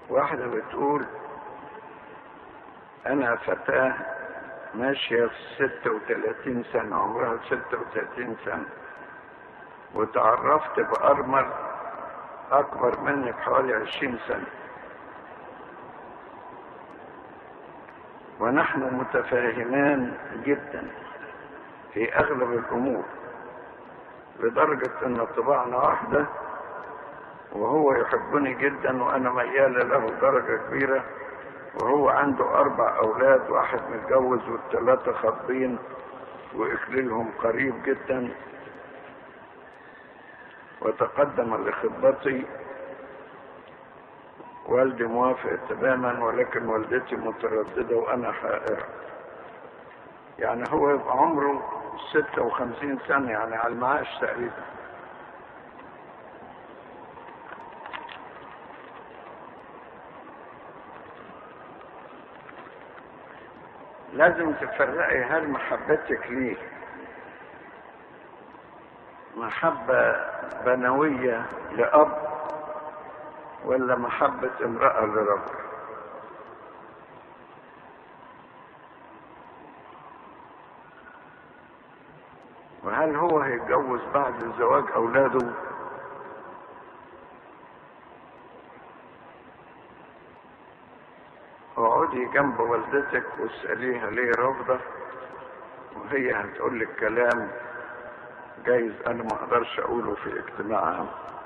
واحدة بتقول أنا فتاة ماشية في 36 سنة عمرها 36 سنة وتعرفت بأرمل أكبر مني بحوالي 20 سنة ونحن متفاهمان جدا في أغلب الأمور لدرجة أن طباعنا واحدة وهو يحبني جدا وأنا ميال له درجة كبيرة وهو عنده أربع أولاد واحد متجوز والثلاثة خاطبين وإكليلهم قريب جدا وتقدم لخطبتي والدي موافق تماما ولكن والدتي مترددة وأنا حائرة يعني هو يبقى عمره 56 سنة يعني على المعاش تقريبا لازم تفرقي هل محبتك ليه محبة بنوية لأب ولا محبة امرأة لرجل وهل هو هيتجوز بعد زواج أولاده اقعدي جنب والدتك واسأليها ليه رافضة وهي هتقول لك كلام جايز انا ما اقدرش اقوله في اجتماع عام